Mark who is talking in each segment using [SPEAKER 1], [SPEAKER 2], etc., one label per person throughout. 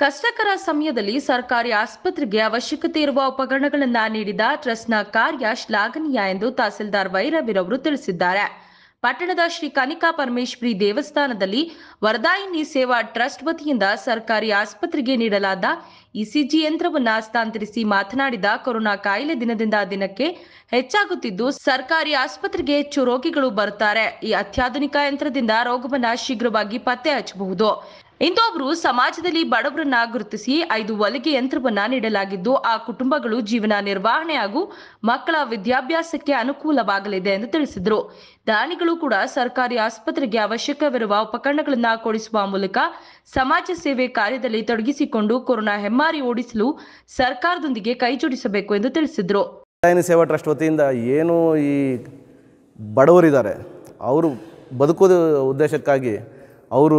[SPEAKER 1] ಕಷ್ಟಕರ ಸಮಯದಲ್ಲಿ ಸರ್ಕಾರಿ ಆಸ್ಪತ್ರೆಗೆ ಅವಶ್ಯಕತೆ ಇರುವ ಉಪಕರಣಗಳನ್ನ ನೀಡಿದ ಟ್ರಸ್ಟ್ನ ಕಾರ್ಯ ಶ್ಲಾಘನೀಯ ಎಂದು ತಹಸೀಲ್ದಾರ್ ವೈರವಿರವರು ತಿಳಿಸಿದ್ದಾರೆ ಪಟ್ಟಣದ ಶ್ರೀ ಕನಿಕಾ ಪರಮೇಶ್ವರಿ ದೇವಸ್ಥಾನದಲ್ಲಿ ವರದಾಯಿನಿ ಸೇವಾ ಟ್ರಸ್ಟ್ ವತಿಯಿಂದ ಸರ್ಕಾರಿ ಆಸ್ಪತ್ರೆಗೆ ನೀಡಲಾದ ಇಸಿಜಿ ಯಂತ್ರವನ್ನ ಹಸ್ತಾಂತರಿಸಿ ಮಾತನಾಡಿದ ಕೊರೋನಾ ಕಾಯಿಲೆ ದಿನದಿಂದ ದಿನಕ್ಕೆ ಹೆಚ್ಚಾಗುತ್ತಿದ್ದು ಸರ್ಕಾರಿ ಆಸ್ಪತ್ರೆಗೆ ಹೆಚ್ಚು ರೋಗಿಗಳು ಬರುತ್ತಾರೆ ಈ ಅತ್ಯಾಧುನಿಕ ಯಂತ್ರದಿಂದ ರೋಗವನ್ನ ಶೀಘ್ರವಾಗಿ ಪತ್ತೆ ಹಚ್ಚಬಹುದು ಇಂದು ಅವರು ಸಮಾಜದಲ್ಲಿ ಬಡವರನ್ನ ಗುರುತಿಸಿ ಐದು ಹೊಲಿಗೆ ಯಂತ್ರವನ್ನ ನೀಡಲಾಗಿದ್ದು ಆ ಕುಟುಂಬಗಳು ಜೀವನ ನಿರ್ವಹಣೆ ಹಾಗೂ ಮಕ್ಕಳ ವಿದ್ಯಾಭ್ಯಾಸಕ್ಕೆ ಅನುಕೂಲವಾಗಲಿದೆ ಎಂದು ತಿಳಿಸಿದರು ದಾನಿಗಳು ಕೂಡ ಸರ್ಕಾರಿ ಆಸ್ಪತ್ರೆಗೆ ಅವಶ್ಯಕವಿರುವ ಉಪಕರಣಗಳನ್ನ ಕೊಡಿಸುವ ಮೂಲಕ ಸಮಾಜ ಸೇವೆ ಕಾರ್ಯದಲ್ಲಿ ತೊಡಗಿಸಿಕೊಂಡು ಕೊರೋನಾ ಹೆಮ್ಮಾರಿ ಓಡಿಸಲು ಸರ್ಕಾರದೊಂದಿಗೆ ಕೈಜೋಡಿಸಬೇಕು ಎಂದು ತಿಳಿಸಿದರು
[SPEAKER 2] ರಾಯನಿ ಸೇವಾ ಟ್ರಸ್ಟ್ ವತಿಯಿಂದ ಏನು ಈ ಬಡವರಿದ್ದಾರೆ ಅವರು ಬದುಕೋದು ಉದ್ದೇಶಕ್ಕಾಗಿ ಅವರು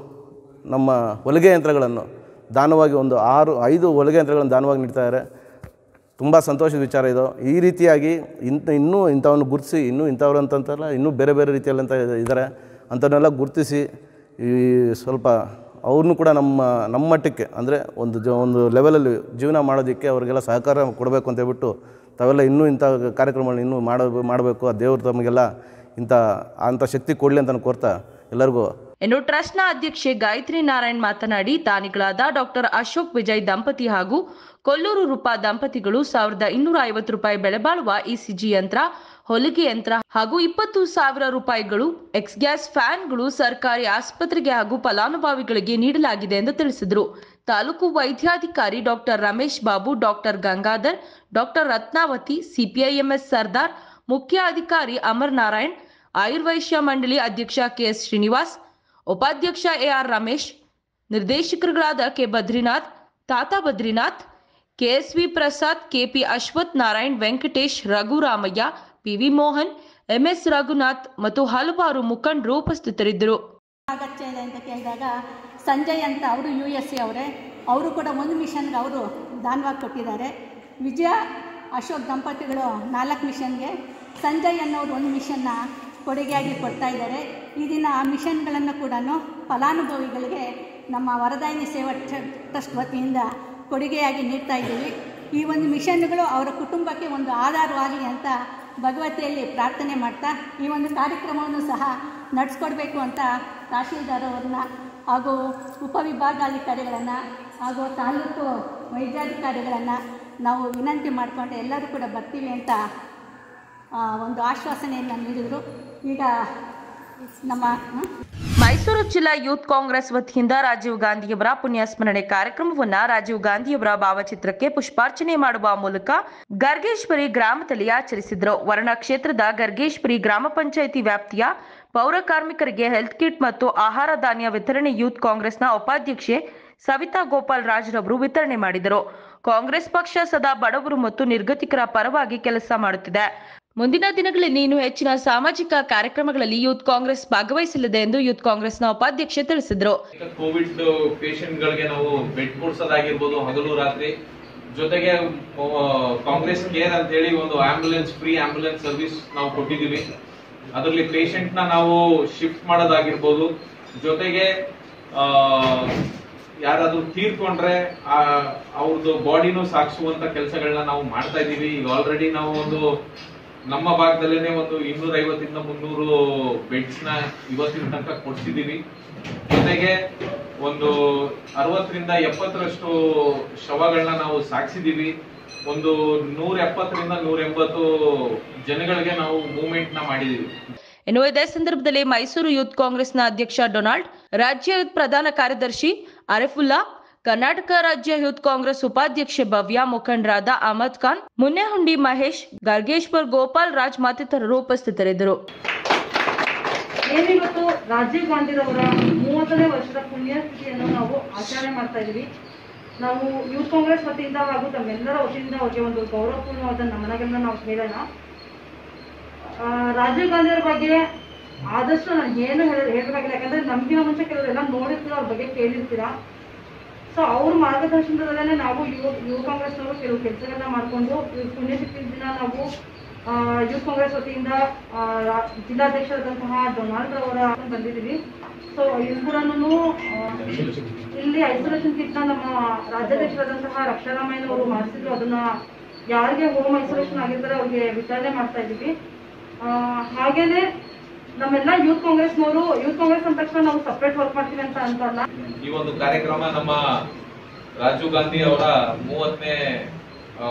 [SPEAKER 2] ನಮ್ಮ ಹೊಲಿಗೆ ಯಂತ್ರಗಳನ್ನು ದಾನವಾಗಿ ಒಂದು ಆರು ಐದು ಹೊಲಿಗೆ ಯಂತ್ರಗಳನ್ನು ದಾನವಾಗಿ ನೀಡ್ತಾ ಇದ್ದಾರೆ ತುಂಬ ಸಂತೋಷದ ವಿಚಾರ ಇದು ಈ ರೀತಿಯಾಗಿ ಇಂಥ ಇನ್ನೂ ಇಂಥವನ್ನು ಗುರುತಿಸಿ ಇನ್ನೂ ಇಂಥವ್ರು ಅಂತಂತಲ್ಲ ಇನ್ನೂ ಬೇರೆ ಬೇರೆ ರೀತಿಯಲ್ಲಂತ ಇದ್ದಾರೆ ಅಂಥವನ್ನೆಲ್ಲ ಗುರುತಿಸಿ ಈ ಸ್ವಲ್ಪ ಅವ್ರನ್ನೂ ಕೂಡ ನಮ್ಮ ನಮ್ಮ ಮಟ್ಟಕ್ಕೆ ಅಂದರೆ ಒಂದು ಜ ಒಂದು ಲೆವೆಲಲ್ಲಿ ಜೀವನ ಮಾಡೋದಕ್ಕೆ ಅವರಿಗೆಲ್ಲ ಸಹಕಾರ ಕೊಡಬೇಕು ಅಂತ ಹೇಳ್ಬಿಟ್ಟು ತಾವೆಲ್ಲ ಇನ್ನೂ ಇಂಥ ಕಾರ್ಯಕ್ರಮಗಳನ್ನ ಇನ್ನೂ ಮಾಡೋ ಮಾಡಬೇಕು ಆ ದೇವರು ತಮಗೆಲ್ಲ ಇಂಥ ಅಂಥ ಶಕ್ತಿ ಕೊಡಲಿ ಅಂತ ನಾನು ಕೋರ್ತಾ ಎಲ್ಲರಿಗೂ
[SPEAKER 1] ಇನ್ನು ಟ್ರಸ್ಟ್ನ ಅಧ್ಯಕ್ಷೆ ಗಾಯತ್ರಿ ನಾರಾಯಣ್ ಮಾತನಾಡಿ ದಾನಿಗಳಾದ ಡಾಕ್ಟರ್ ಅಶೋಕ್ ವಿಜಯ್ ದಂಪತಿ ಹಾಗೂ ಕೊಲ್ಲೂರು ರೂಪಾ ದಂಪತಿಗಳು ಸಾವಿರದ ಇನ್ನೂರ ಐವತ್ತು ರೂಪಾಯಿ ಬೆಲೆ ಬಾಳುವ ಇಸಿಜಿ ಯಂತ್ರ ಹೊಲಿಗೆ ಯಂತ್ರ ಹಾಗೂ ಇಪ್ಪತ್ತು ಸಾವಿರ ರೂಪಾಯಿಗಳು ಎಕ್ಸ್ ಗ್ಯಾಸ್ ಫ್ಯಾನ್ಗಳು ಸರ್ಕಾರಿ ಆಸ್ಪತ್ರೆಗೆ ಹಾಗೂ ಫಲಾನುಭವಿಗಳಿಗೆ ನೀಡಲಾಗಿದೆ ಎಂದು ತಿಳಿಸಿದರು ತಾಲೂಕು ವೈದ್ಯಾಧಿಕಾರಿ doctor Ramesh Babu doctor Gangadhar doctor Ratnavati CPIMS Sardar ಮುಖ್ಯ ಅಧಿಕಾರಿ ಅಮರ್ ನಾರಾಯಣ್ ಆಯುರ್ವೈಶ್ಯ ಮಂಡಳಿ ಅಧ್ಯಕ್ಷ ಕೆಎಸ್ ಶ್ರೀನಿವಾಸ್ ಉಪಾಧ್ಯಕ್ಷ ಎಆರ್ ರಮೇಶ್ ನಿರ್ದೇಶಕರುಗಳಾದ K Badrinath Tata Badrinath KSV Prasad KP Ashwath Narayan Venkatesh Raghuramaiah PV Mohan MS Raghunath ಮತ್ತು ಹಲವಾರು ಮುಖಂಡರು ಉಪಸ್ಥಿತರಿದ್ದರು
[SPEAKER 3] ಅಗತ್ಯ ಇದೆ ಅಂತ ಕೇಳಿದಾಗ ಸಂಜಯ್ ಅಂತ ಅವರು ಯು ಎಸ್ ಸಿ ಅವರೇ ಅವರು ಕೂಡ ಒಂದು ಮಿಷನ್ಗೆ ಅವರು ದಾನವಾಗಿ ಕೊಟ್ಟಿದ್ದಾರೆ ವಿಜಯ ಅಶೋಕ್ ದಂಪತಿಗಳು ನಾಲ್ಕು ಮಿಷನ್ಗೆ ಸಂಜಯ್ ಅನ್ನೋರು ಒಂದು ಮಿಷನ್ನ ಕೊಡುಗೆಯಾಗಿ ಕೊಡ್ತಾ ಇದ್ದಾರೆ ಈ ದಿನ ಆ ಮಿಷನ್ಗಳನ್ನು ಕೂಡ ಫಲಾನುಭವಿಗಳಿಗೆ ನಮ್ಮ ವರದಾಯಿನಿ ಸೇವಾ ಟ್ರ- ಟ್ರಸ್ಟ್ ವತಿಯಿಂದ ಕೊಡುಗೆಯಾಗಿ ನೀಡ್ತಾ ಇದ್ದೀವಿ ಈ ಒಂದು ಮಿಷನ್ಗಳು ಅವರ ಕುಟುಂಬಕ್ಕೆ ಒಂದು ಆಧಾರವಾಗಲಿ ಅಂತ ಭಗವತಿಯಲ್ಲಿ ಪ್ರಾರ್ಥನೆ ಮಾಡ್ತಾ ಈ ಒಂದು ಕಾರ್ಯಕ್ರಮವನ್ನು ಸಹ ನಡೆಸ್ಕೊಡ್ಬೇಕು ಅಂತ ತಹಶೀಲ್ದಾರ್ ಅವ್ರನ್ನ ಹಾಗೂ ಉಪವಿಭಾಗಾಧಿಕಾರಿಗಳನ್ನು ಹಾಗೂ ತಾಲೂಕು ವೈದ್ಯಾಧಿಕಾರಿಗಳನ್ನು ನಾವು ವಿನಂತಿ ಮಾಡಿಕೊಂಡು ಎಲ್ಲರೂ ಕೂಡ ಬರ್ತೀವಿ ಅಂತ ಆ, ಒಂದು ಆಶ್ವಾಸನೆಯನ್ನು ನೀಡಿದರು ಈಗ ನಮ್ಮ ಹ?
[SPEAKER 1] ಮೈಸೂರು ಜಿಲ್ಲಾ ಯೂತ್ ಕಾಂಗ್ರೆಸ್ ವತಿಯಿಂದ ರಾಜೀವ್ ಗಾಂಧಿಯವರ ಪುಣ್ಯಸ್ಮರಣೆ ಕಾರ್ಯಕ್ರಮವನ್ನ ರಾಜೀವ್ ಗಾಂಧಿಯವರ ಭಾವಚಿತ್ರಕ್ಕೆ ಪುಷ್ಪಾರ್ಚನೆ ಮಾಡುವ ಮೂಲಕ ಗರ್ಗೇಶ್ವರಿ ಗ್ರಾಮದಲ್ಲಿ ಆಚರಿಸಿದರು ವರ್ಣ ಕ್ಷೇತ್ರದ ಗರ್ಗೇಶ್ವರಿ ಗ್ರಾಮ ಪಂಚಾಯಿತಿ ವ್ಯಾಪ್ತಿಯ ಪೌರ ಕಾರ್ಮಿಕರಿಗೆ ಹೆಲ್ತ್ ಕಿಟ್ ಮತ್ತು ಆಹಾರ ಧಾನ್ಯ ವಿತರಣೆ ಯೂತ್ ಕಾಂಗ್ರೆಸ್ನ ಉಪಾಧ್ಯಕ್ಷೆ ಸವಿತಾ ಗೋಪಾಲ್ ರಾಜ್ ರವರು ವಿತರಣೆ ಮಾಡಿದರು ಕಾಂಗ್ರೆಸ್ ಪಕ್ಷ ಸದಾ ಬಡವರು ಮತ್ತು ನಿರ್ಗತಿಕರ ಪರವಾಗಿ ಕೆಲಸ ಮಾಡುತ್ತಿದೆ ಮುಂದಿನ ದಿನಗಳಲ್ಲಿ ಇನ್ನೂ ಹೆಚ್ಚಿನ ಸಾಮಾಜಿಕ ಕಾರ್ಯಕ್ರಮಗಳಲ್ಲಿ ಯೂತ್ ಕಾಂಗ್ರೆಸ್ ಭಾಗವಹಿಸಲಿದೆ ಎಂದು ಯೂತ್ ಕಾಂಗ್ರೆಸ್ನ ಉಪಾಧ್ಯಕ್ಷೆ ತಿಳಿಸಿದರು
[SPEAKER 4] ಕೋವಿಡ್ ಗಳಿಗೆ ನಾವು ಬೆಡ್ ಕೊಡ್ಸೋದಾಗಿರ್ಬೋದು ಹಗಲು ರಾತ್ರಿ ಜೊತೆಗೆ ಆ, ಕಾಂಗ್ರೆಸ್ ಕೇರ್ ಅಂತ ಹೇಳಿ ಒಂದು ಆಂಬ್ಯುಲೆನ್ಸ್ ಫ್ರೀ ಆಂಬ್ಯುಲೆನ್ಸ್ ಸರ್ವಿಸ್ ನಾವು ಕೊಟ್ಟಿದೀವಿ ಅದರಲ್ಲಿ ಪೇಷಂಟ್ ನ ನಾವು ಶಿಫ್ಟ್ ಮಾಡೋದಾಗಿರ್ಬೋದು ಜೊತೆಗೆ ಆ, ಯಾರಾದ್ರೂ ತೀರ್ಕೊಂಡ್ರೆ ಆ, ಅವ್ರದ್ದು ಬಾಡಿನೂ ಸಾಗಿಸುವಂತ ಕೆಲಸಗಳನ್ನ ನಾವು ಮಾಡ್ತಾ ಇದೀವಿ ಈಗ ಆಲ್ರೆಡಿ ನಾವು ಒಂದು ನಮ್ಮ ಭಾಗದಲ್ಲೇನೆ ಒಂದು ಇನ್ನೂರ ಐವತ್ತಿಂದ ಮುನ್ನೂರು ಬೆಡ್ಸ್ ನ ಇವತ್ತಿನ ತನಕ ಕೊಡ್ಸಿದೀವಿ ಜೊತೆಗೆ ಒಂದು ಅರವತ್ತರಿಂದ ಎಪ್ಪತ್ತರಷ್ಟು ಶವಗಳನ್ನ ನಾವು ಸಾಗಿಸಿದೀವಿ ಒಂದು ನೂರ ಎಪ್ಪತ್ತರಿಂದ ನೂರ ಎಂಬತ್ತು ಜನಗಳಿಗೆ ನಾವು ಮೂವ್ಮೆಂಟ್ ನ ಮಾಡಿದೀವಿ
[SPEAKER 1] ಇನ್ನು ಇದೇ ಸಂದರ್ಭದಲ್ಲಿ ಮೈಸೂರು ಯೂತ್ ಕಾಂಗ್ರೆಸ್ನ ಅಧ್ಯಕ್ಷ ಡೊನಾಲ್ಡ್ ರಾಜ್ಯ ಯೂತ್ ಪ್ರಧಾನ ಕಾರ್ಯದರ್ಶಿ ಅರಿಫುಲ್ಲಾ ಕರ್ನಾಟಕ ರಾಜ್ಯ ಯೂತ್ ಕಾಂಗ್ರೆಸ್ ಉಪಾಧ್ಯಕ್ಷೆ ಭವ್ಯ ಮುಖಂಡರಾದ ಅಹಮದ್ ಖಾನ್ ಮುನ್ನೆಹುಂಡಿ ಮಹೇಶ್ ಗರ್ಗೇಶ್ವರ್ ಗೋಪಾಲ್ ರಾಜ್ ಮತ್ತಿತರರು ಉಪಸ್ಥಿತರಿದ್ದರು
[SPEAKER 5] ಏನಿವತ್ತು ರಾಜೀವ್ ಗಾಂಧಿರವರ ಮೂವತ್ತನೇ ವರ್ಷದ ಪುಣ್ಯತಿಥಿಯನ್ನು ನಾವು ಆಚರಣೆ ಮಾಡ್ತಾ ಇದ್ದೀವಿ ನಾವು ಯೂತ್ ಕಾಂಗ್ರೆಸ್ ವತಿಯಿಂದ ಹಾಗೂ ತಮ್ಮೆಲ್ಲರ ವತಿಯಿಂದ ಅವರಿಗೆ ಒಂದು ಗೌರವಪೂರ್ಣವಾದ ನಮನಗಳನ್ನ ನಾವು ಹೇಳೋಣ ಆ, ರಾಜೀವ್ ಗಾಂಧಿಯವರ ಬಗ್ಗೆ ಆದಷ್ಟು ನಾನು ಏನು ಹೇಳ ಹೇಳಬೇಕಾಗಿಲ್ಲ ಯಾಕಂದ್ರೆ ನಮಗಿನ ಮುಂಚೆ ಕೆಲವರೆಲ್ಲ ನೋಡಿರ್ತೀರ ಅವ್ರ ಬಗ್ಗೆ ಕೇಳಿರ್ತೀರಾ ಸೊ ಅವ್ರ ಮಾರ್ಗದರ್ಶನದಲ್ಲೇ ನಾವು ಯುವ ಯುವ ಕಾಂಗ್ರೆಸ್ನವರು ಕೆಲವು ಕೆಲಸಗಳನ್ನ ಮಾಡಿಕೊಂಡು ಪುಣ್ಯತಿಥಿ ದಿನ ನಾವು ಆ, ಯೂತ್ ಕಾಂಗ್ರೆಸ್ ವತಿಯಿಂದ ಆ, ರಾ- ಜಿಲ್ಲಾಧ್ಯಕ್ಷರಾದಂತಹ ಡೊನಾಲ್ಡ್ ಅವರ ಬಂದಿದ್ದೀವಿ ಸೊ ಇಲ್ಲಿ ಕೂಡ ಇಲ್ಲಿ ಐಸೋಲೇಷನ್ ಕಿಟ್ ನಮ್ಮ ರಾಜ್ಯಾಧ್ಯಕ್ಷರಾದಂತಹ ರಕ್ಷಾರಾಮಯ್ಯನವರು ಮಾಡಿಸಿದ್ರು ಅದನ್ನ ಯಾರಿಗೆ ಹೋಮ್ ಐಸೋಲೇಷನ್ ಆಗಿರ್ತಾರೆ ಅವ್ರಿಗೆ ವಿತರಣೆ ಮಾಡ್ತಾ ಇದೀವಿ ಆ, ಹಾಗೇನೆ ನಮ್ಮೆಲ್ಲ ಯೂತ್ ಕಾಂಗ್ರೆಸ್ನವರು ಯೂತ್ ಕಾಂಗ್ರೆಸ್ ಅಂದ ತಕ್ಷಣ ನಾವು ಸಪ್ರೇಟ್ ವರ್ಕ್ ಮಾಡ್ತೀವಿ ಅಂತ ಅಂತಲ್ಲ
[SPEAKER 4] ಈ ಒಂದು ಕಾರ್ಯಕ್ರಮ ನಮ್ಮ ರಾಜೀವ್ ಗಾಂಧಿ ಅವರ ಮೂವತ್ತನೇ ಆ,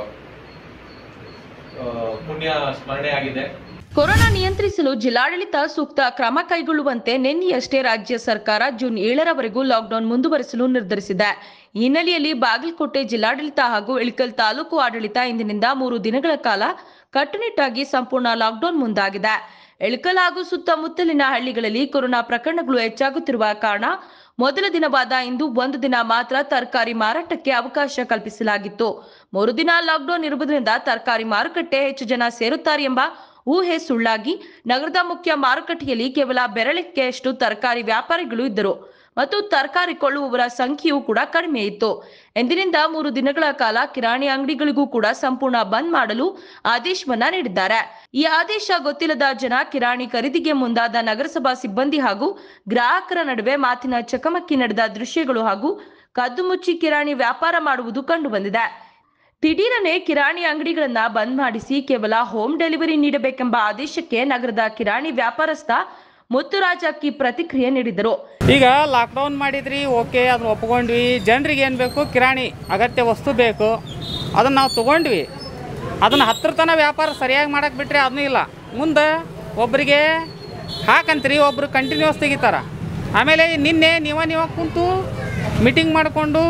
[SPEAKER 4] ಆ, ಪುಣ್ಯ ಸ್ಮರಣೆ ಆಗಿದೆ
[SPEAKER 1] ಕೊರೋನಾ ನಿಯಂತ್ರಿಸಲು ಜಿಲ್ಲಾಡಳಿತ ಸೂಕ್ತ ಕ್ರಮ ಕೈಗೊಳ್ಳುವಂತೆ ನಿನ್ನೆಯಷ್ಟೇ ರಾಜ್ಯ ಸರ್ಕಾರ ಜೂನ್ ಏಳರವರೆಗೂ ಲಾಕ್ಡೌನ್ ಮುಂದುವರಿಸಲು ನಿರ್ಧರಿಸಿದೆ ಈ ಹಿನ್ನೆಲೆಯಲ್ಲಿ ಬಾಗಲಕೋಟೆ ಜಿಲ್ಲಾಡಳಿತ ಹಾಗೂ ಇಳಕಲ್ ತಾಲೂಕು ಆಡಳಿತ ಇಂದಿನಿಂದ ಮೂರು ದಿನಗಳ ಕಾಲ ಕಟ್ಟುನಿಟ್ಟಾಗಿ ಸಂಪೂರ್ಣ ಲಾಕ್ಡೌನ್ ಮುಂದಾಗಿದೆ ಇಳಕಲ್ ಹಾಗೂ ಸುತ್ತಮುತ್ತಲಿನ ಹಳ್ಳಿಗಳಲ್ಲಿ ಕೊರೋನಾ ಪ್ರಕರಣಗಳು ಹೆಚ್ಚಾಗುತ್ತಿರುವ ಕಾರಣ ಮೊದಲ ದಿನವಾದ ಇಂದು ಒಂದು ದಿನ ಮಾತ್ರ ತರಕಾರಿ ಮಾರಾಟಕ್ಕೆ ಅವಕಾಶ ಕಲ್ಪಿಸಲಾಗಿತ್ತು ಮೂರು ದಿನ ಲಾಕ್ಡೌನ್ ಇರುವುದರಿಂದ ತರಕಾರಿ ಮಾರುಕಟ್ಟೆ ಹೆಚ್ಚು ಜನ ಸೇರುತ್ತಾರೆ ಎಂಬ ಊಹೆ ಸುಳ್ಳಾಗಿ ನಗರದ ಮುಖ್ಯ ಮಾರುಕಟ್ಟೆಯಲ್ಲಿ ಕೇವಲ ಬೆರಳಿಕೆಯಷ್ಟು ತರಕಾರಿ ವ್ಯಾಪಾರಿಗಳು ಇದ್ದರು ಮತ್ತು ತರಕಾರಿ ಕೊಳ್ಳುವವರ ಸಂಖ್ಯೆಯೂ ಕೂಡ ಕಡಿಮೆ ಇತ್ತು ಎಂದಿನಿಂದ ಮೂರು ದಿನಗಳ ಕಾಲ ಕಿರಾಣಿ ಅಂಗಡಿಗಳಿಗೂ ಕೂಡ ಸಂಪೂರ್ಣ ಬಂದ್ ಮಾಡಲು ಆದೇಶವನ್ನ ನೀಡಿದ್ದಾರೆ ಈ ಆದೇಶ ಗೊತ್ತಿಲ್ಲದ ಜನ ಕಿರಾಣಿ ಖರೀದಿಗೆ ಮುಂದಾದ ನಗರಸಭಾ ಸಿಬ್ಬಂದಿ ಹಾಗೂ ಗ್ರಾಹಕರ ನಡುವೆ ಮಾತಿನ ಚಕಮಕಿ ನಡೆದ ದೃಶ್ಯಗಳು ಹಾಗೂ ಕದ್ದು ಮುಚ್ಚಿ ಕಿರಾಣಿ ವ್ಯಾಪಾರ ಮಾಡುವುದು ಕಂಡುಬಂದಿದೆ ದಿಢೀರನೆ ಕಿರಾಣಿ ಅಂಗಡಿಗಳನ್ನ ಬಂದ್ ಮಾಡಿಸಿ ಕೇವಲ ಹೋಮ್ ಡೆಲಿವರಿ ನೀಡಬೇಕೆಂಬ ಆದೇಶಕ್ಕೆ ನಗರದ ಕಿರಾಣಿ ವ್ಯಾಪಾರಸ್ಥ ಮುತ್ತುರಾಜ್ ಅಕ್ಕಿ ಪ್ರತಿಕ್ರಿಯೆ ನೀಡಿದರು
[SPEAKER 6] ಈಗ ಲಾಕ್ಡೌನ್ ಮಾಡಿದ್ರಿ ಓಕೆ ಅದನ್ನ ಒಪ್ಕೊಂಡ್ವಿ ಜನರಿಗೆ ಏನು ಬೇಕು ಕಿರಾಣಿ ಅಗತ್ಯ ವಸ್ತು ಬೇಕು ಅದನ್ನು ನಾವು ತೊಗೊಂಡ್ವಿ ಅದನ್ನು ಹತ್ರ ತನಕ ವ್ಯಾಪಾರ ಸರಿಯಾಗಿ ಮಾಡಕ್ಕೆ ಬಿಟ್ಟರೆ ಅದನ್ನೂ ಇಲ್ಲ ಮುಂದೆ ಒಬ್ಬರಿಗೆ ಹಾಕಂತ್ರಿ ಒಬ್ಬರು ಕಂಟಿನ್ಯೂಸ್ ತೆಗಿತಾರ ಆಮೇಲೆ ನಿನ್ನೆ ನೀವ ನೀವ ಕುಂತು ಮೀಟಿಂಗ್ ಮಾಡಿಕೊಂಡು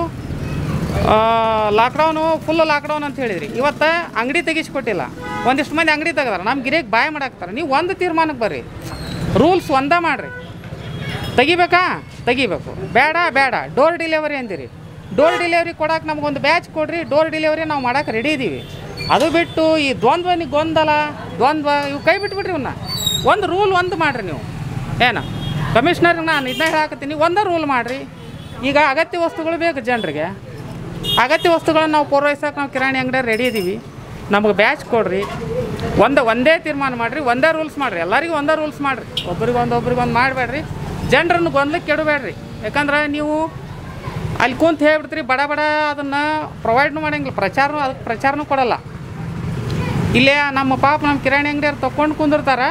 [SPEAKER 6] ಲಾಕ್ಡೌನು ಫುಲ್ ಲಾಕ್ಡೌನ್ ಅಂತ ಹೇಳಿದ್ರಿ ಇವತ್ತು ಅಂಗಡಿ ತೆಗಿಸ್ಕೊಟ್ಟಿಲ್ಲ ಒಂದಿಷ್ಟು ಮಂದಿ ಅಂಗಡಿ ತೆಗೆದಾರ ನಮ್ಮ ಗಿರಿಯಕ್ಕೆ ಬಾಯ್ ಮಾಡಾಕ್ತಾರೆ ನೀವು ಒಂದು ತೀರ್ಮಾನಕ್ಕೆ ಬರ್ರಿ ರೂಲ್ಸ್ ಒಂದೇ ಮಾಡಿರಿ ತೆಗಿಬೇಕಾ ತೆಗಿಬೇಕು ಬೇಡ ಬೇಡ ಡೋರ್ ಡೆಲಿವರಿ ಅಂದಿರಿ ಡೋರ್ ಡೆಲಿವರಿ ಕೊಡಕ್ಕೆ ನಮಗೊಂದು ಬ್ಯಾಚ್ ಕೊಡ್ರಿ ಡೋರ್ ಡೆಲಿವರಿ ನಾವು ಮಾಡಕ್ಕೆ ರೆಡಿ ಇದ್ದೀವಿ ಅದು ಬಿಟ್ಟು ಈ ದ್ವಂದ್ವನಿ ಗೊಂದಲ ದ್ವಂದ್ವ ಇವು ಕೈ ಬಿಟ್ಬಿಡ್ರಿ ಇವನ್ನ ಒಂದು ರೂಲ್ ಒಂದು ಮಾಡಿರಿ ನೀವು ಏನು ಕಮಿಷ್ನರ್ಗೆ ನಾನು ಇದನ್ನ ಹೇಳಾಕತ್ತೀನಿ ಒಂದೇ ರೂಲ್ ಮಾಡಿರಿ ಈಗ ಅಗತ್ಯ ವಸ್ತುಗಳು ಬೇಕು ಜನರಿಗೆ ಅಗತ್ಯ ವಸ್ತುಗಳನ್ನ ನಾವು ಪೂರೈಸೋಕೆ ನಾವು ಕಿರಾಣಿ ಅಂಗಡಿ ರೆಡಿ ಇದ್ದೀವಿ ನಮಗೆ ಬ್ಯಾಚ್ ಕೊಡ್ರಿ ಒಂದು ಒಂದೇ ತೀರ್ಮಾನ ಮಾಡಿರಿ ಒಂದೇ ರೂಲ್ಸ್ ಮಾಡಿರಿ ಎಲ್ಲರಿಗೂ ಒಂದೇ ರೂಲ್ಸ್ ಮಾಡಿರಿ ಒಬ್ರಿಗೆ ಒಂದು ಒಬ್ರಿಗೆ ಒಂದು ಮಾಡಬೇಡ್ರಿ ಜನರನ್ನು ಗೊಂದಲಕ್ಕೆ ಕೆಡಬೇಡ್ರಿ ಯಾಕಂದ್ರೆ ನೀವು ಅಲ್ಲಿ ಕುಂತ ಹೇಳ್ಬಿಡ್ತೀರಿ ಬಡ ಬಡ ಅದನ್ನು ಪ್ರೊವೈಡ್ನು ಮಾಡಂಗಿಲ್ಲ ಪ್ರಚಾರನೂ ಅದಕ್ಕೆ ಪ್ರಚಾರನೂ ಕೊಡಲ್ಲ ಇಲ್ಲೇ ನಮ್ಮ ಪಾಪ ನಮ್ಮ ಕಿರಾಣಿ ಅಂಗಡಿಯವ್ರು ತೊಗೊಂಡು ಕುಂದಿರ್ತಾರೆ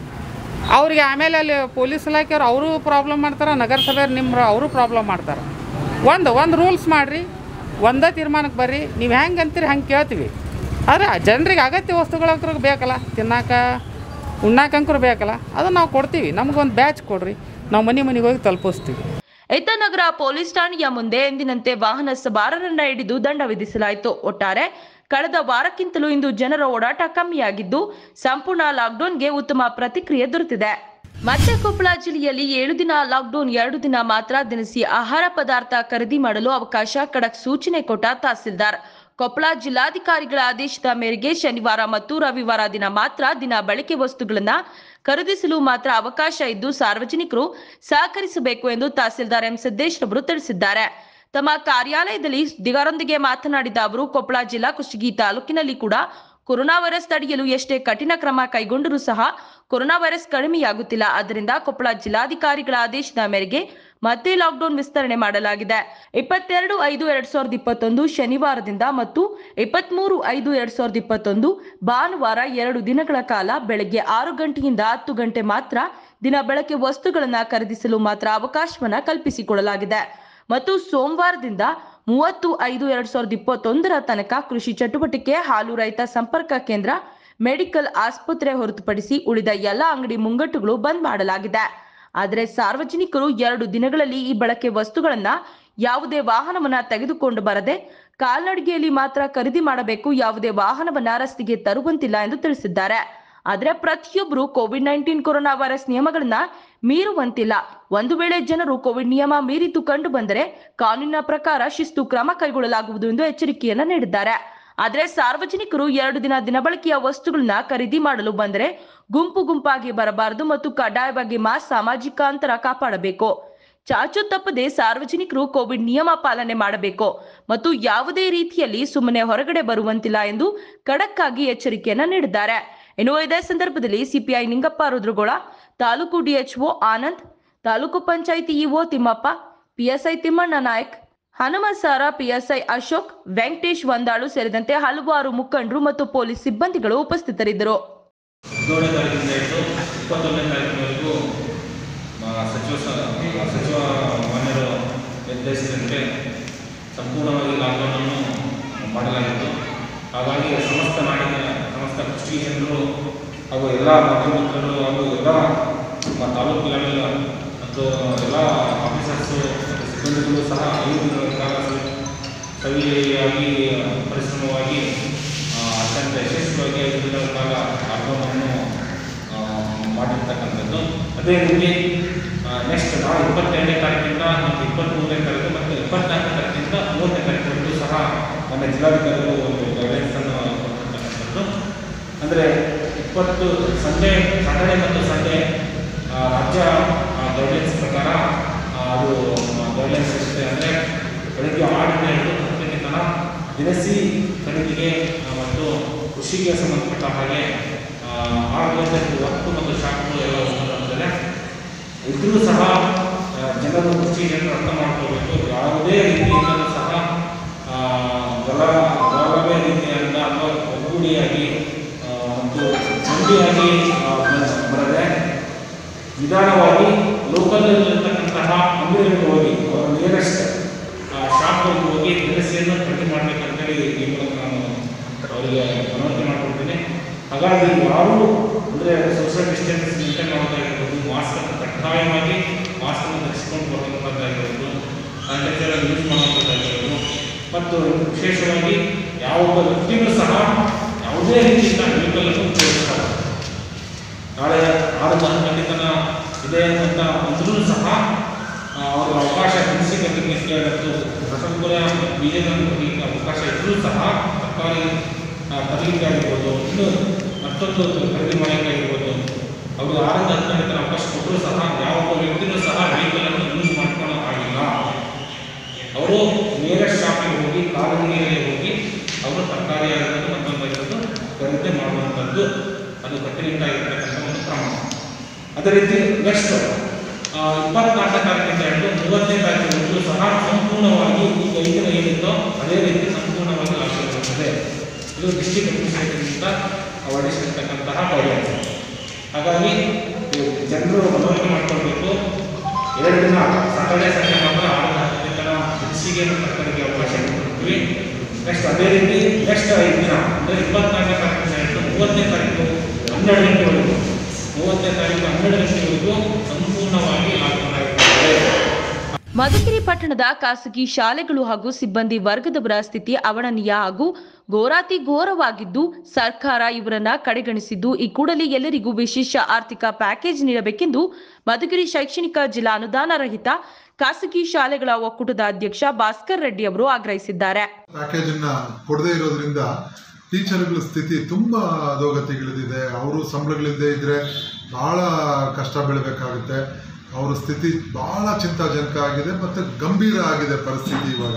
[SPEAKER 6] ಅವ್ರಿಗೆ ಆಮೇಲೆ ಅಲ್ಲಿ ಪೊಲೀಸ್ ಇಲಾಖೆಯವ್ರು ಅವರು ಪ್ರಾಬ್ಲಮ್ ಮಾಡ್ತಾರೆ ನಗರಸಭೆಯವ್ರು ನಿಮ್ಮ ಅವರು ಪ್ರಾಬ್ಲಮ್ ಮಾಡ್ತಾರೆ ಒಂದು ಒಂದು ರೂಲ್ಸ್ ಮಾಡಿರಿ ಒಂದೇ ತೀರ್ಮಾನಕ್ಕೆ ಬರ್ರಿ ನೀವು ಹೆಂಗೆ ಅಂತೀರಿ ಹಂಗೆ ಕೇಳ್ತೀವಿ ಆದರೆ ಜನರಿಗೆ ಅಗತ್ಯ ವಸ್ತುಗಳಂಕರು ಬೇಕಲ್ಲ ತಿನ್ನಾಕ ಉಣ್ಣಾಕಂಕರು ಬೇಕಲ್ಲ ಅದನ್ನು ನಾವು ಕೊಡ್ತೀವಿ ನಮಗೊಂದು ಬ್ಯಾಚ್ ಕೊಡ್ರಿ ನಾವು ಮನೆ ಮನೆಗೆ ಹೋಗಿ ತಲುಪಿಸ್ತೀವಿ
[SPEAKER 1] ನಗರ ಪೊಲೀಸ್ ಠಾಣೆಯ ಮುಂದೆ ಎಂದಿನಂತೆ ವಾಹನ ಸವಾರರನ್ನ ಹಿಡಿದು ದಂಡ ವಿಧಿಸಲಾಯಿತು ಒಟ್ಟಾರೆ ಕಳೆದ ವಾರಕ್ಕಿಂತಲೂ ಇಂದು ಜನರ ಓಡಾಟ ಕಮ್ಮಿಯಾಗಿದ್ದು ಸಂಪೂರ್ಣ ಲಾಕ್ಡೌನ್ಗೆ ಉತ್ತಮ ಪ್ರತಿಕ್ರಿಯೆ ದೊರೆತಿದೆ ಮತ್ತೆ ಕೊಪ್ಪಳ ಜಿಲ್ಲೆಯಲ್ಲಿ ಏಳು ದಿನ ಲಾಕ್ಡೌನ್ ಎರಡು ದಿನ ಮಾತ್ರ ದಿನಸಿ ಆಹಾರ ಪದಾರ್ಥ ಖರೀದಿ ಮಾಡಲು ಅವಕಾಶ ಖಡಕ್ ಸೂಚನೆ ಕೊಟ್ಟ ತಹಸೀಲ್ದಾರ್ ಕೊಪ್ಪಳ ಜಿಲ್ಲಾಧಿಕಾರಿಗಳ ಆದೇಶದ ಮೇರೆಗೆ ಶನಿವಾರ ಮತ್ತು ರವಿವಾರ ದಿನ ಮಾತ್ರ ದಿನ ಬಳಕೆ ವಸ್ತುಗಳನ್ನ ಖರೀದಿಸಲು ಮಾತ್ರ ಅವಕಾಶ ಇದ್ದು ಸಾರ್ವಜನಿಕರು ಸಹಕರಿಸಬೇಕು ಎಂದು ತಹಸೀಲ್ದಾರ್ ಎಂ ಸಿದ್ದೇಶ್ ರವರು ತಿಳಿಸಿದ್ದಾರೆ ತಮ್ಮ ಕಾರ್ಯಾಲಯದಲ್ಲಿ ಸುದ್ದಿಗಾರರೊಂದಿಗೆ ಮಾತನಾಡಿದ ಅವರು ಕೊಪ್ಪಳ ಜಿಲ್ಲಾ ಕುಷ್ಟಗಿ ತಾಲೂಕಿನಲ್ಲಿ ಕೂಡ ಕೊರೋನಾ ವೈರಸ್ ತಡೆಯಲು ಎಷ್ಟೇ ಕಠಿಣ ಕ್ರಮ ಕೈಗೊಂಡರೂ ಸಹ ಕೊರೋನಾ ವೈರಸ್ ಕಡಿಮೆಯಾಗುತ್ತಿಲ್ಲ ಆದ್ದರಿಂದ ಕೊಪ್ಪಳ ಜಿಲ್ಲಾಧಿಕಾರಿಗಳ ಆದೇಶದ ಮೇರೆಗೆ ಮತ್ತೆ ಲಾಕ್ಡೌನ್ ವಿಸ್ತರಣೆ ಮಾಡಲಾಗಿದೆ ಇಪ್ಪತ್ತೆರಡು ಐದು ಎರಡ್ ಸಾವಿರದ ಇಪ್ಪತ್ತೊಂದು ಶನಿವಾರದಿಂದ ಮತ್ತು ಇಪ್ಪತ್ಮೂರು ಐದು ಎರಡ್ ಸಾವಿರದ ಇಪ್ಪತ್ತೊಂದು ಭಾನುವಾರ ಎರಡು ದಿನಗಳ ಕಾಲ ಬೆಳಗ್ಗೆ ಆರು ಗಂಟೆಯಿಂದ ಹತ್ತು ಗಂಟೆ ಮಾತ್ರ ದಿನ ಬೆಳಗ್ಗೆ ವಸ್ತುಗಳನ್ನ ಖರೀದಿಸಲು ಮಾತ್ರ ಅವಕಾಶವನ್ನ ಕಲ್ಪಿಸಿಕೊಡಲಾಗಿದೆ ಮತ್ತು ಸೋಮವಾರದಿಂದ ಮೂವತ್ತು ಐದು ಎರಡ್ ಸಾವಿರದ ಇಪ್ಪತ್ತೊಂದರ ತನಕ ಕೃಷಿ ಚಟುವಟಿಕೆ ಹಾಲು ರೈತ ಸಂಪರ್ಕ ಕೇಂದ್ರ ಮೆಡಿಕಲ್ ಆಸ್ಪತ್ರೆ ಹೊರತುಪಡಿಸಿ ಉಳಿದ ಎಲ್ಲ ಅಂಗಡಿ ಮುಂಗಟ್ಟುಗಳು ಬಂದ್ ಮಾಡಲಾಗಿದೆ ಆದರೆ ಸಾರ್ವಜನಿಕರು ಎರಡು ದಿನಗಳಲ್ಲಿ ಈ ಬಳಕೆ ವಸ್ತುಗಳನ್ನ ಯಾವುದೇ ವಾಹನವನ್ನ ತೆಗೆದುಕೊಂಡು ಬರದೆ ಕಾಲ್ನಡಿಗೆಯಲ್ಲಿ ಮಾತ್ರ ಖರೀದಿ ಮಾಡಬೇಕು ಯಾವುದೇ ವಾಹನವನ್ನ ರಸ್ತೆಗೆ ತರುವಂತಿಲ್ಲ ಎಂದು ತಿಳಿಸಿದ್ದಾರೆ ಆದ್ರೆ ಪ್ರತಿಯೊಬ್ಬರು ಕೋವಿಡ್ ನೈನ್ಟೀನ್ ಕೊರೋನಾ ವೈರಸ್ ನಿಯಮಗಳನ್ನ ಮೀರುವಂತಿಲ್ಲ ಒಂದು ವೇಳೆ ಜನರು ಕೋವಿಡ್ ನಿಯಮ ಮೀರಿತು ಕಂಡು ಬಂದರೆ ಕಾನೂನಿನ ಪ್ರಕಾರ ಶಿಸ್ತು ಕ್ರಮ ಕೈಗೊಳ್ಳಲಾಗುವುದು ಎಂದು ಎಚ್ಚರಿಕೆಯನ್ನ ನೀಡಿದ್ದಾರೆ ಆದ್ರೆ ಸಾರ್ವಜನಿಕರು ಎರಡು ದಿನ ದಿನಬಳಕೆಯ ವಸ್ತುಗಳನ್ನ ಖರೀದಿ ಮಾಡಲು ಬಂದರೆ ಗುಂಪು ಗುಂಪಾಗಿ ಬರಬಾರದು ಮತ್ತು ಕಡ್ಡಾಯವಾಗಿ ಮಾಸ್ಕ್ ಸಾಮಾಜಿಕ ಅಂತರ ಕಾಪಾಡಬೇಕು ಚಾಚು ತಪ್ಪದೆ ಸಾರ್ವಜನಿಕರು ಕೋವಿಡ್ ನಿಯಮ ಪಾಲನೆ ಮಾಡಬೇಕು ಮತ್ತು ಯಾವುದೇ ರೀತಿಯಲ್ಲಿ ಸುಮ್ಮನೆ ಹೊರಗಡೆ ಬರುವಂತಿಲ್ಲ ಎಂದು ಖಡಕ್ ಆಗಿ ಎಚ್ಚರಿಕೆಯನ್ನ ನೀಡಿದ್ದಾರೆ ಇನ್ನು ಇದೇ ಸಂದರ್ಭದಲ್ಲಿ ಸಿಪಿಐ ನಿಂಗಪ್ಪ ರುದ್ರಗೋಳ ತಾಲೂಕು ಡಿಎಚ್ಒ ಆನಂದ್ ತಾಲೂಕು panchayat EO Timmappa PSI Timmanna Nayak Hanumasara PSI Ashok Venkatesh ಒಂದಾಳು ಸೇರಿದಂತೆ ಹಲವಾರು ಮುಖಂಡರು ಮತ್ತು ಪೊಲೀಸ್ ಸಿಬ್ಬಂದಿಗಳು ಉಪಸ್ಥಿತರಿದ್ದರು
[SPEAKER 7] ಹದಿನೇಳನೇ ತಾರೀಕಿಂದ ಹಿಡಿದು ಇಪ್ಪತ್ತೊಂದನೇ ತಾರೀಕಿನವರೆಗೂ ಆ, ಸಚಿವ ಸ- ಸಚಿವ ಮಾನ್ಯರು ನಿರ್ದೇಶಿಸಿದಂತೆ ಸಂಪೂರ್ಣವಾಗಿ ಲಾಕ್ಡೌನನ್ನು ಮಾಡಲಾಗಿತ್ತು ಹಾಗಾಗಿ ಸಮಸ್ತ ನಾಡಿನ ಸಮಸ್ತ ಕೃಷಿ ಜನರು ಹಾಗೂ ಎಲ್ಲ ಮಾಧ್ಯಮಿಕರು ಹಾಗೂ ಎಲ್ಲ ನಮ್ಮ ತಾಲೂಕು ಲೆವೆಲ್ ಮತ್ತು ಎಲ್ಲ ಆಫೀಸರ್ಸು ಮತ್ತು ಸಿಬ್ಬಂದಿಗಳು ಸಹ ಐದು ದಿನಗಳ ಕಾಲ ಸವಿ- ಸವಿಯಾಗಿ ಪರಿಶ್ರಮವಾಗಿ ಆ, ಅತ್ಯಂತ ಯಶಸ್ವಿಯಾಗಿ ಐದು ದಿನಗಳ ಕಾಲ ಲಾಕ್ಡೌನನ್ನು ಆ, ಮಾಡಿರ್ತಕ್ಕಂಥದ್ದು ಅದೇ ರೀತಿ ನೆಕ್ಸ್ಟ್ ನಾಳೆ ಇಪ್ಪತ್ತೆರಡನೇ ತಾರೀಕಿಂದ ಮತ್ತು ಇಪ್ಪತ್ತ್ಮೂರನೇ ತಾರೀಕು ಮತ್ತು ಇಪ್ಪತ್ನಾಲ್ಕನೇ ತಾರೀಕಿಂದ ಮೂವತ್ತನೇ ತಾರೀಕಿನವರೆಗೂ ಸಹ ನಮ್ಮ ಜಿಲ್ಲಾಧಿಕಾರಿಗಳು ಒಂದು ಗೈಡೆನ್ಸನ್ನು ಕೊಟ್ಟಿರ್ತಕ್ಕಂಥದ್ದು ಅಂದರೆ ಇಪ್ಪತ್ತು ಸಂಡೇ ಸಾಟರ್ಡೆ ಮತ್ತು ಸಂಡೇ ಆ, ರಾಜ್ಯ ಗೈಡ್ಲೈನ್ಸ್ ಪ್ರಕಾರ ಆ, ಅದು ಗೈಡ್ಲೈನ್ಸ್ ಇರುತ್ತೆ ಅಂದರೆ ಬೆಳಗ್ಗೆ ಆರರಿಂದ ಹಿಡಿದು ಹತ್ತನೇ ತನಕ ದಿನಸಿ ಖರೀದಿಗೆ ಆ, ಮತ್ತು ಕೃಷಿಗೆ ಸಂಬಂಧಪಟ್ಟ ಹಾಗೆ ಆ, ಆರು ಗಂಟೆ ವಸ್ತು ಮತ್ತು ಶಾಖಗಳು ಎಲ್ಲ ಹೋಗ್ತದೆ ಇದ್ರೂ ಸಹ ಆ, ಜನರು ಕೃಷಿ ಜನರು ಅರ್ಥ ಮಾಡ್ಕೋಬೇಕು ಯಾವುದೇ ರೀತಿಯಿಂದಲೂ ಸಹ ಆ, ಗಲ ಗಲಭೆ ರೀತಿಯಿಂದ ಅಥವಾ ಒಗ್ಗೂಡಿಯಾಗಿ ಆ, ಮತ್ತು ಜಂಟಿಯಾಗಿ ಆ, ಬ- ಬರದೆ ನಿಧಾನವಾಗಿ ಲೋಕಲ್ನಲ್ಲಿರ್ತಕ್ಕಂತಹ ಅಂಗಡಿಗಳಿಗೆ ಹೋಗಿ ಅವರ ನಿಯರೆಸ್ಟ್ ಶಾಪ್ಗಳಿಗೆ ಹೋಗಿ ದಿನಸಿಯನ್ನು ಖರೀದಿ ಮಾಡಬೇಕಂತೇಳಿ ಈ ಮೂಲಕ ನಾನು ಅವರಿಗೆ ಮನವರಿಕೆ ಮಾಡಿಕೊಡ್ತೀನಿ ಹಾಗಾಗಿ ಯಾರು ಅಂದರೆ ಸೋಷಿಯಲ್ ಡಿಸ್ಟೆನ್ಸ್ ಮೇಂಟೈನ್ ಮಾಡೋದಾಗಿರ್ಬೋದು ಮಾಸ್ಕನ್ನು ಕಡ್ಡಾಯವಾಗಿ ಮಾಸ್ಕನ್ನು ಧರಿಸಿಕೊಂಡು ಬರುವಂಥದ್ದಾಗಿರ್ಬೋದು ಸ್ಯಾನಿಟೈಸರ್ ಯೂಸ್ ಮಾಡುವಂಥದ್ದಾಗಿರ್ಬೋದು ಮತ್ತು ವಿಶೇಷವಾಗಿ ಯಾವೊಬ್ಬ ವ್ಯಕ್ತಿಗೂ ಸಹ ಯಾವುದೇ ರೀತಿಯಿಂದ ವೆಹಿಕಲನ್ನು ಉಪಯೋಗಿಸ್ತಾರೆ ನಾಳೆ ಆರು ಗಂಟೆ ತನಕ ಇದೆ ಅಂತ ಅಂದ್ರೂ ಸಹ ಆ, ಅವರ ಅವಕಾಶ ದಿನಸಿ ಕಟ್ಟಲಿಕ್ಕೆ ಮತ್ತು ರಸಗೊಬ್ಬರ ಬೀಜಗಳನ್ನು ಕೊಡಲಿಕ್ಕೆ ಅವಕಾಶ ಇದ್ದರೂ ಸಹ ಸರ್ಕಾರಿ ಆ, ತರಲಿಕ್ಕೆ ಆಗಿರ್ಬೋದು ಇನ್ನು ಮತ್ತೊಂದು ಖರೀದಿ ಮಾಡಲಿಕ್ಕೆ ಆಗಿರ್ಬೋದು ಅವರು ಆರರಿಂದ ಹತ್ತು ಗಂಟೆ ತನಕ ಅವಕಾಶ ಕೊಟ್ಟರೂ ಸಹ ಯಾವೊಬ್ಬ ವ್ಯಕ್ತಿನೂ ಸಹ ವೆಹಿಕಲನ್ನು ಯೂಸ್ ಮಾಡ್ಕೊಳ್ಳೋ ಆಗಿಲ್ಲ ಅವರು ನೇರ ಶಾಪಿಗೆ ಹೋಗಿ ಕಾಲನಿಗೆ ಹೋಗಿ ಅವರು ತರಕಾರಿ ಆಗಿರೋದು ಮತ್ತೊಂದಾಗಿರೋದು ಖರೀದಿ ಮಾಡುವಂಥದ್ದು ಅದು ಕಟ್ಟುನಿಟ್ಟಾಗಿರ್ತಕ್ಕಂಥ ಒಂದು ಪ್ರಮಾಣ ಅದೇ ರೀತಿ ನೆಕ್ಸ್ಟ್ ಇಪ್ಪತ್ನಾಲ್ಕನೇ ತಾರೀಕಿಂದ ಹಿಡಿದು ಮೂವತ್ತನೇ ತಾರೀಕಿನವರೆಗೂ ಸಹ ಸಂಪೂರ್ಣವಾಗಿ ಈಗ ಈಗಿನ ಏನಿತ್ತೋ ಅದೇ ರೀತಿ ಸಂಪೂರ್ಣವಾಗಿ ಲಾಕ್ಡೌನ್ ಇದು ಡಿಸ್ಟಿಕ್ ಅಡ್ಮಿನಿಸ್ಟ್ರೇಷನ್ನಿಂದ ಹೊರಡಿಸಿರ್ತಕ್ಕಂತಹ ಗೈಡ್ಲೈನ್ಸ್ ಹಾಗಾಗಿ ಇದು ಜನರು ಮನವರಿಕೆ ಮಾಡ್ಕೊಳ್ಬೇಕು ಎರಡು ದಿನ ಸಾಟರ್ಡೆ ಸಂಡೇ ಮಾತ್ರ ಆರು ಹತ್ತನೇ ತನಕ ಬಿಸಿಗೆ ತರಕಾರಿಗೆ ಅವಕಾಶ ಕೊಡ್ತೀವಿ ನೆಕ್ಸ್ಟ್ ಅದೇ ರೀತಿ ನೆಕ್ಸ್ಟ್ ಐದು ದಿನ ಅಂದರೆ ಇಪ್ಪತ್ನಾಲ್ಕನೇ ತಾರೀಕಿನ ಹಿಡಿದು ಮೂವತ್ತನೇ ತಾರೀಕು ಹನ್ನೆರಡು ಗಂಟೆವರೆಗೂ ಮೂವತ್ತನೇ ತಾರೀಕು ಹನ್ನೆರಡು ಗಂಟೆವರೆಗೂ ಸಂಪೂರ್ಣವಾಗಿ ಲಾಕ್ಡೌನ್ ಆಗಿರ್ತದೆ
[SPEAKER 1] ಮಧುಗಿರಿ ಪಟ್ಟಣದ ಖಾಸಗಿ ಶಾಲೆಗಳು ಹಾಗೂ ಸಿಬ್ಬಂದಿ ವರ್ಗದವರ ಸ್ಥಿತಿ ಅವರ್ಣನೀಯ ಹಾಗೂ ಘೋರಾತಿ ಘೋರವಾಗಿದ್ದು ಸರ್ಕಾರ ಇವರನ್ನ ಕಡೆಗಣಿಸಿದ್ದು ಈ ಕೂಡಲೇ ಎಲ್ಲರಿಗೂ ವಿಶೇಷ ಆರ್ಥಿಕ ಪ್ಯಾಕೇಜ್ ನೀಡಬೇಕೆಂದು ಮಧುಗಿರಿ ಶೈಕ್ಷಣಿಕ ಜಿಲ್ಲಾ ಅನುದಾನ ರಹಿತ ಖಾಸಗಿ ಶಾಲೆಗಳ ಒಕ್ಕೂಟದ ಅಧ್ಯಕ್ಷ ಭಾಸ್ಕರ್ ರೆಡ್ಡಿ ಅವರು ಆಗ್ರಹಿಸಿದ್ದಾರೆ
[SPEAKER 8] ಪ್ಯಾಕೇಜನ್ನು ಕೊಡದೇ ಇರೋದ್ರಿಂದ ಟೀಚರ್ಗಳ ಸ್ಥಿತಿ ತುಂಬ ಅಧೋಗತಿಗಿಳಿದಿದೆ ಅವರು ಸಂಬಳಗಳಿಲ್ಲದೆ ಇದ್ದರೆ ಭಾಳ ಕಷ್ಟ ಬೀಳಬೇಕಾಗುತ್ತೆ ಅವರ ಸ್ಥಿತಿ ಭಾಳ ಚಿಂತಾಜನಕ ಆಗಿದೆ ಮತ್ತು ಗಂಭೀರ ಆಗಿದೆ ಪರಿಸ್ಥಿತಿ ಇವಾಗ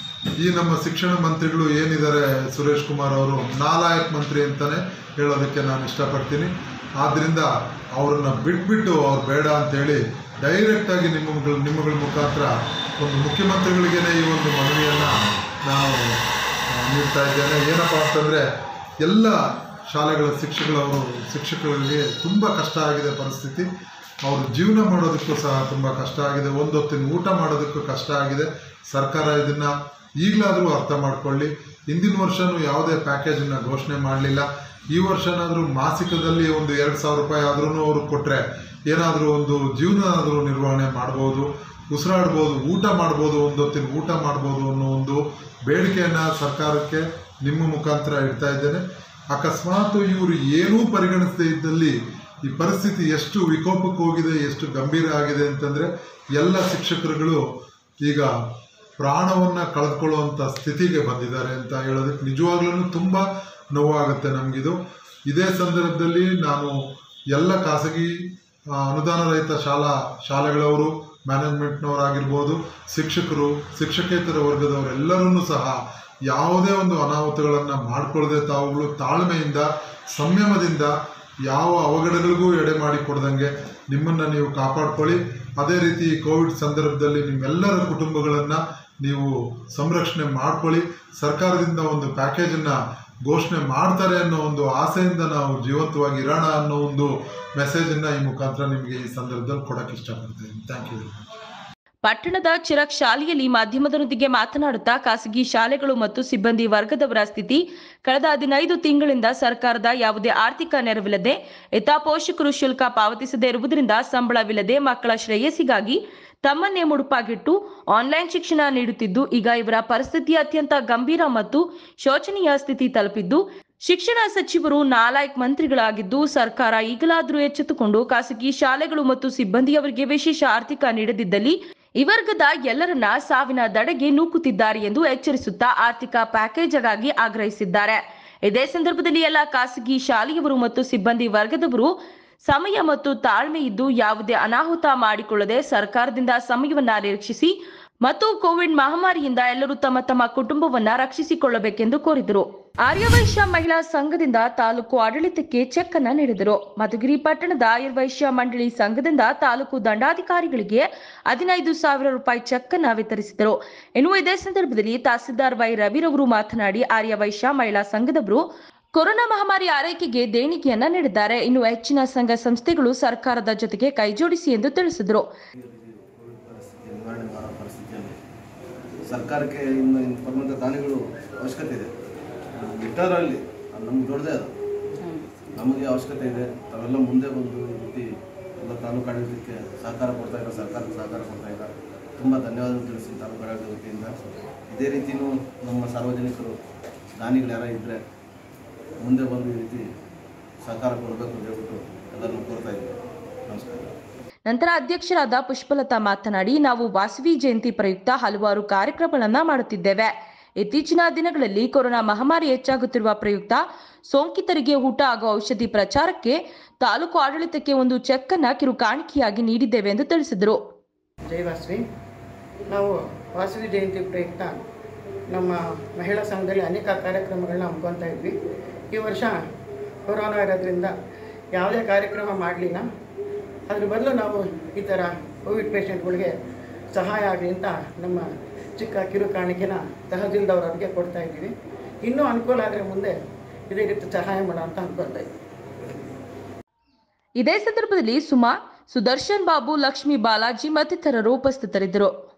[SPEAKER 8] ಈ ನಮ್ಮ ಶಿಕ್ಷಣ ಮಂತ್ರಿಗಳು ಏನಿದ್ದಾರೆ ಸುರೇಶ್ ಕುಮಾರ್ ಅವರು ನಾಲಾಯಕ್ ಮಂತ್ರಿ ಅಂತಲೇ ಹೇಳೋದಕ್ಕೆ ನಾನು ಇಷ್ಟಪಡ್ತೀನಿ ಆದ್ದರಿಂದ ಅವ್ರನ್ನ ಬಿಟ್ಬಿಟ್ಟು ಅವ್ರು ಬೇಡ ಅಂತೇಳಿ ಡೈರೆಕ್ಟಾಗಿ ನಿಮ್ಮಗಳ ನಿಮ್ಮಗಳ ಮುಖಾಂತರ ಒಂದು ಮುಖ್ಯಮಂತ್ರಿಗಳಿಗೇನೆ ಈ ಒಂದು ಮನವಿಯನ್ನು ನಾನು ಆ, ನೀಡ್ತಾ ಇದ್ದೇನೆ ಏನಪ್ಪ ಅಂತಂದರೆ ಎಲ್ಲ ಶಾಲೆಗಳ ಶಿಕ್ಷಕರವರು ಶಿಕ್ಷಕರಿಗೆ ತುಂಬ ಕಷ್ಟ ಆಗಿದೆ ಪರಿಸ್ಥಿತಿ ಅವರು ಜೀವನ ಮಾಡೋದಕ್ಕೂ ಸಹ ತುಂಬ ಕಷ್ಟ ಆಗಿದೆ ಒಂದು ಹೊತ್ತಿನ ಊಟ ಮಾಡೋದಕ್ಕೂ ಕಷ್ಟ ಆಗಿದೆ ಸರ್ಕಾರ ಇದನ್ನು ಈಗಲಾದರೂ ಅರ್ಥ ಮಾಡ್ಕೊಳ್ಳಿ ಹಿಂದಿನ ವರ್ಷವೂ ಯಾವುದೇ ಪ್ಯಾಕೇಜನ್ನು ಘೋಷಣೆ ಮಾಡಲಿಲ್ಲ ಈ ವರ್ಷನಾದರೂ ಮಾಸಿಕದಲ್ಲಿ ಒಂದು ಎರಡು ಸಾವಿರ ರೂಪಾಯಿ ಆದ್ರೂ ಅವರು ಕೊಟ್ಟರೆ ಏನಾದರೂ ಒಂದು ಜೀವನ ಆದರೂ ನಿರ್ವಹಣೆ ಮಾಡ್ಬೋದು ಉಸಿರಾಡ್ಬೋದು ಊಟ ಮಾಡ್ಬೋದು ಒಂದು ಹೊತ್ತಿನ ಊಟ ಮಾಡ್ಬೋದು ಅನ್ನೋ ಒಂದು ಬೇಡಿಕೆಯನ್ನು ಸರ್ಕಾರಕ್ಕೆ ನಿಮ್ಮ ಮುಖಾಂತರ ಇಡ್ತಾ ಇದ್ದೇನೆ ಅಕಸ್ಮಾತ್ ಇವರು ಏನೂ ಪರಿಗಣಿಸದೇ ಇದ್ದಲ್ಲಿ ಈ ಪರಿಸ್ಥಿತಿ ಎಷ್ಟು ವಿಕೋಪಕ್ಕೆ ಹೋಗಿದೆ ಎಷ್ಟು ಗಂಭೀರ ಆಗಿದೆ ಅಂತಂದರೆ ಎಲ್ಲ ಶಿಕ್ಷಕರುಗಳು ಈಗ ಪ್ರಾಣವನ್ನು ಕಳೆದುಕೊಳ್ಳುವಂಥ ಸ್ಥಿತಿಗೆ ಬಂದಿದ್ದಾರೆ ಅಂತ ಹೇಳೋದಕ್ಕೆ ನಿಜವಾಗ್ಲೂ ತುಂಬ ನೋವಾಗುತ್ತೆ ನಮಗಿದು ಇದೇ ಸಂದರ್ಭದಲ್ಲಿ ನಾನು ಎಲ್ಲ ಖಾಸಗಿ ಆ, ಅನುದಾನ ರಹಿತ ಶಾಲಾ ಶಾಲೆಗಳವರು ಮ್ಯಾನೇಜ್ಮೆಂಟ್ನವರಾಗಿರ್ಬೋದು ಶಿಕ್ಷಕರು ಶಿಕ್ಷಕೇತರ ವರ್ಗದವರೆಲ್ಲರೂ ಸಹ ಯಾವುದೇ ಒಂದು ಅನಾಹುತಗಳನ್ನು ಮಾಡಿಕೊಳ್ಳದೆ ತಾವುಗಳು ತಾಳ್ಮೆಯಿಂದ ಸಂಯಮದಿಂದ ಯಾವ ಅವಘಡಗಳಿಗೂ ಎಡೆ ಮಾಡಿ ಕೊಡ್ದಂಗೆ ನಿಮ್ಮನ್ನು ನೀವು ಕಾಪಾಡ್ಕೊಳ್ಳಿ ಅದೇ ರೀತಿ ಕೋವಿಡ್ ಸಂದರ್ಭದಲ್ಲಿ ನಿಮ್ಮೆಲ್ಲರ ಕುಟುಂಬಗಳನ್ನು ನೀವು ಸಂರಕ್ಷಣೆ ಮಾಡ್ಕೊಳ್ಳಿ ಸರ್ಕಾರದಿಂದ ಒಂದು ಪ್ಯಾಕೇಜನ್ನು ಘೋಷಣೆ ಮಾಡ್ತಾರೆ ಅನ್ನೋ ಒಂದು ಆಸೆಯಿಂದ ನಾವು ಜೀವಂತವಾಗಿ ಇರೋಣ ಅನ್ನೋ ಒಂದು ಮೆಸೇಜನ್ನು ಈ ಮುಖಾಂತರ ನಿಮಗೆ ಈ ಸಂದರ್ಭದಲ್ಲಿ ಕೊಡೋಕ್ಕೆ ಇಷ್ಟಪಡ್ತೀನಿ ಥ್ಯಾಂಕ್ ಯು
[SPEAKER 1] ಪಟ್ಟಣದ ಚಿರಕ್ ಶಾಲೆಯಲ್ಲಿ ಮಾಧ್ಯಮದೊಂದಿಗೆ ಮಾತನಾಡುತ್ತಾ ಖಾಸಗಿ ಶಾಲೆಗಳು ಮತ್ತು ಸಿಬ್ಬಂದಿ ವರ್ಗದವರ ಸ್ಥಿತಿ ಕಳೆದ ಹದಿನೈದು ತಿಂಗಳಿಂದ ಸರ್ಕಾರದ ಯಾವುದೇ ಆರ್ಥಿಕ ನೆರವಿಲ್ಲದೆ ಯಥಾ ಪೋಷಕರು ಶುಲ್ಕ ಪಾವತಿಸದೇ ಇರುವುದರಿಂದ ಸಂಬಳವಿಲ್ಲದೆ ಮಕ್ಕಳ ಶ್ರೇಯಸ್ಸಿಗಾಗಿ ತಮ್ಮನ್ನೇ ಮುಡುಪಾಗಿಟ್ಟು ಆನ್ಲೈನ್ ಶಿಕ್ಷಣ ನೀಡುತ್ತಿದ್ದು ಈಗ ಇವರ ಪರಿಸ್ಥಿತಿ ಅತ್ಯಂತ ಗಂಭೀರ ಮತ್ತು ಶೋಚನೀಯ ಸ್ಥಿತಿ ತಲುಪಿದ್ದು ಶಿಕ್ಷಣ ಸಚಿವರು ನಾಲಾಯಕ್ ಮಂತ್ರಿಗಳಾಗಿದ್ದು ಸರ್ಕಾರ ಈಗಲಾದರೂ ಎಚ್ಚೆತ್ತುಕೊಂಡು ಖಾಸಗಿ ಶಾಲೆಗಳು ಮತ್ತು ಸಿಬ್ಬಂದಿಯವರಿಗೆ ವಿಶೇಷ ಆರ್ಥಿಕ ನೀಡದಿದ್ದಲ್ಲಿ ಈ ವರ್ಗದ ಎಲ್ಲರನ್ನ ಸಾವಿನ ದಡೆಗೆ ನೂಕುತ್ತಿದ್ದಾರೆ ಎಂದು ಎಚ್ಚರಿಸುತ್ತಾ ಆರ್ಥಿಕ ಪ್ಯಾಕೇಜ್ಗಾಗಿ ಆಗ್ರಹಿಸಿದ್ದಾರೆ ಇದೇ ಸಂದರ್ಭದಲ್ಲಿ ಎಲ್ಲ ಖಾಸಗಿ ಶಾಲೆಯವರು ಮತ್ತು ಸಿಬ್ಬಂದಿ ವರ್ಗದವರು ಸಮಯ ಮತ್ತು ತಾಳ್ಮೆ ಇದ್ದು ಯಾವುದೇ ಅನಾಹುತ ಮಾಡಿಕೊಳ್ಳದೆ ಸರ್ಕಾರದಿಂದ ಸಮಯವನ್ನ ನಿರೀಕ್ಷಿಸಿ ಮತ್ತು ಕೋವಿಡ್ ಮಹಾಮಾರಿಯಿಂದ ಎಲ್ಲರೂ ತಮ್ಮ ತಮ್ಮ ಕುಟುಂಬವನ್ನ ರಕ್ಷಿಸಿಕೊಳ್ಳಬೇಕೆಂದು ಕೋರಿದರು ಆರ್ಯವೈಶ್ಯ ಮಹಿಳಾ ಸಂಘದಿಂದ ತಾಲೂಕು ಆಡಳಿತಕ್ಕೆ ಚೆಕ್ ಅನ್ನ ನೀಡಿದರು ಮಧುಗಿರಿ ಪಟ್ಟಣದ ಆರ್ಯವೈಶ್ಯ ಮಂಡಳಿ ಸಂಘದಿಂದ ತಾಲೂಕು ದಂಡಾಧಿಕಾರಿಗಳಿಗೆ ಹದಿನೈದು ಸಾವಿರ ರೂಪಾಯಿ ಚೆಕ್ ಅನ್ನ ವಿತರಿಸಿದರು ಇನ್ನು ಇದೇ ಸಂದರ್ಭದಲ್ಲಿ ತಹಸೀಲ್ದಾರ್ ವೈ ರವಿರವರು ಮಾತನಾಡಿ ಆರ್ಯವೈಶ್ಯ ಮಹಿಳಾ ಸಂಘದವರು ಕೊರೋನಾ ಮಹಾಮಾರಿ ಆರೈಕೆಗೆ ದೇಣಿಗೆಯನ್ನ ನೀಡಿದ್ದಾರೆ ಇನ್ನು ಹೆಚ್ಚಿನ ಸಂಘ ಸಂಸ್ಥೆಗಳು ಸರ್ಕಾರದ ಜೊತೆಗೆ ಕೈಜೋಡಿಸಿ ಎಂದು ತಿಳಿಸಿದರು
[SPEAKER 2] ಪರಿಸ್ಥಿತಿ ನಿವಾರಣೆ ಮಾಡೋ ಪರಿಸ್ಥಿತಿಯಲ್ಲಿ ಸರ್ಕಾರಕ್ಕೆ ಇನ್ನು ಇನ್ನು ಬರುವಂಥ ದಾನಿಗಳು ಅವಶ್ಯಕತೆ ಇದೆ ಬಿಟ್ಟವರಲ್ಲಿ ನಮ್ಗೆ ದೊಡ್ಡದೇ ಅದು ನಮಗೆ ಅವಶ್ಯಕತೆ ಇದೆ ತಾವೆಲ್ಲ ಮುಂದೆ ಬಂದು ಈ ರೀತಿ ಎಲ್ಲ ತಾಲೂಕು ಆಡಳಿತಕ್ಕೆ ಸಹಕಾರ ಕೊಡ್ತಾ ಇರೋ ಸರ್ಕಾರಕ್ಕೆ ಸಹಕಾರ ಕೊಡ್ತಾ ಇದ್ದಾರೆ ತುಂಬ ಧನ್ಯವಾದ ತಿಳಿಸಿ ತಾಲೂಕು ಆಡಳಿತ ವತಿಯಿಂದ ಇದೇ ರೀತಿಯೂ ನಮ್ಮ ಸಾರ್ವಜನಿಕರು ದಾನಿಗಳು ಯಾರ ಇದ್ದರೆ ಮುಂದೆ ಬಂದು ಈ ರೀತಿ ಸಹಕಾರ ಕೊಡಬೇಕು ಅಂತ ಹೇಳ್ಬಿಟ್ಟು ಎಲ್ಲರನ್ನು ಕೋರ್ತಾ ಇದ್ದೀವಿ ನಮಸ್ಕಾರ
[SPEAKER 1] ನಂತರ ಅಧ್ಯಕ್ಷರಾದ ಪುಷ್ಪಲತಾ ಮಾತನಾಡಿ ನಾವು ವಾಸವಿ ಜಯಂತಿ ಪ್ರಯುಕ್ತ ಹಲವಾರು ಕಾರ್ಯಕ್ರಮಗಳನ್ನ ಮಾಡುತ್ತಿದ್ದೇವೆ ಇತ್ತೀಚಿನ ದಿನಗಳಲ್ಲಿ ಕೊರೋನಾ ಮಹಾಮಾರಿ ಹೆಚ್ಚಾಗುತ್ತಿರುವ ಪ್ರಯುಕ್ತ ಸೋಂಕಿತರಿಗೆ ಊಟ ಹಾಗೂ ಔಷಧಿ ಪ್ರಚಾರಕ್ಕೆ ತಾಲೂಕು ಆಡಳಿತಕ್ಕೆ ಒಂದು ಚೆಕ್ ಅನ್ನ ಕಿರು ಕಾಣಿಕೆಯಾಗಿ ನೀಡಿದ್ದೇವೆ ಎಂದು ತಿಳಿಸಿದರು
[SPEAKER 9] ಜೈ ವಾಸವಿ ನಾವು ವಾಸವಿ ಜಯಂತಿ ಪ್ರಯುಕ್ತ ನಮ್ಮ ಮಹಿಳಾ ಸಂಘದಲ್ಲಿ ಅನೇಕ ಕಾರ್ಯಕ್ರಮಗಳನ್ನ ಹಮ್ಮಿಕೊಳ್ತಾ ಇದ್ವಿ ಈ ವರ್ಷ ಕೊರೋನಾ ಇರೋದ್ರಿಂದ ಯಾವುದೇ ಕಾರ್ಯಕ್ರಮ ಮಾಡಲಿಲ್ಲ ಅದ್ರ ಬದಲು ನಾವು ಈ ಥರ ಕೋವಿಡ್ ಪೇಷಂಟ್ಗಳಿಗೆ ಸಹಾಯ ಆಗಲಿ ಅಂತ ನಮ್ಮ ಚಿಕ್ಕ ಕಿರು ಕಾಣಿಕೆನ ತಹಸೀಲ್ದವ್ರವ್ರಿಗೆ ಕೊಡ್ತಾ ಇದ್ದೀವಿ ಇನ್ನೂ ಅನುಕೂಲ ಆದರೆ ಮುಂದೆ ಇದೇ ರೀತಿ ಸಹಾಯ ಮಾಡೋ ಅಂತ ಅನ್ಕೊಳ್ತಾ ಇದ್ದೀವಿ
[SPEAKER 1] ಇದೇ ಸಂದರ್ಭದಲ್ಲಿ ಸುಮಾ ಸುದರ್ಶನ್ ಬಾಬು ಲಕ್ಷ್ಮೀ ಬಾಲಾಜಿ ಮತ್ತಿತರರು ಉಪಸ್ಥಿತರಿದ್ದರು